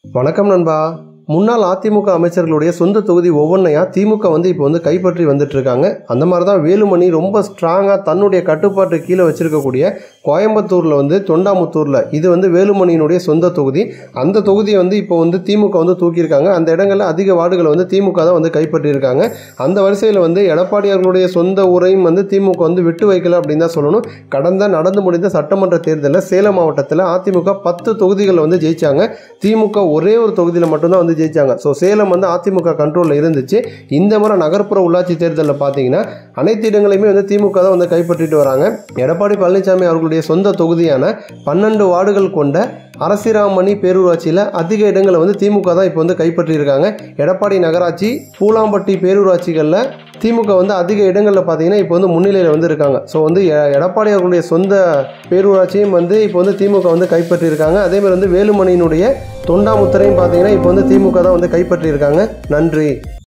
வணக்கம் நண்பா முன்னாள் அதிமுக அமைச்சர்களுடைய சொந்த தொகுதி ஒவ்வொன்றையா திமுக வந்து இப்போ வந்து கைப்பற்றி வந்துட்டு இருக்காங்க அந்த மாதிரி தான் வேலுமணி ரொம்ப ஸ்ட்ராங்காக தன்னுடைய கட்டுப்பாட்டு கீழே வச்சிருக்கக்கூடிய கோயம்புத்தூரில் வந்து தொண்டாமுத்தூரில் இது வந்து வேலுமணியினுடைய சொந்த தொகுதி அந்த தொகுதியை வந்து இப்போ வந்து திமுக வந்து தூக்கியிருக்காங்க அந்த இடங்களில் அதிக வார்டுகளை வந்து திமுக தான் வந்து கைப்பற்றியிருக்காங்க அந்த வரிசையில் வந்து எடப்பாடியார்களுடைய சொந்த ஊரையும் வந்து திமுக வந்து விட்டு வைக்கல அப்படின்னு தான் சொல்லணும் கடந்த நடந்து முடிந்த சட்டமன்ற தேர்தலில் சேலம் மாவட்டத்தில் அதிமுக பத்து தொகுதிகளில் வந்து ஜெயிச்சாங்க திமுக ஒரே ஒரு தொகுதியில் மட்டும்தான் வந்து ஜெயிச்சாங்க ஸோ சேலம் வந்து அதிமுக கண்ட்ரோலில் இருந்துச்சு இந்த முறை நகர்ப்புற உள்ளாட்சி தேர்தலில் பார்த்தீங்கன்னா அனைத்து இடங்களையுமே வந்து திமுக தான் வந்து கைப்பற்றிட்டு வராங்க எடப்பாடி பழனிசாமி அவர்களுடைய சொந்த தொகுதியான பன்னெண்டு வார்டுகள் கொண்ட அரசிராமணி பேரூராட்சியில் அதிக இடங்களை வந்து திமுக தான் இப்போ வந்து கைப்பற்றியிருக்காங்க எடப்பாடி நகராட்சி பூலாம்பட்டி பேரூராட்சிகளில் திமுக வந்து அதிக இடங்களில் பார்த்தீங்கன்னா இப்போ வந்து முன்னிலையில் வந்து இருக்காங்க ஸோ வந்து எ- எடப்பாடி அவர்களுடைய சொந்த பேரூராட்சியும் வந்து இப்போ வந்து திமுக வந்து கைப்பற்றியிருக்காங்க அதே மாதிரி வந்து வேலுமணியினுடைய தொண்டாமுத்தரையும் பார்த்தீங்கன்னா இப்போ வந்து திமுக தான் வந்து கைப்பற்றியிருக்காங்க நன்றி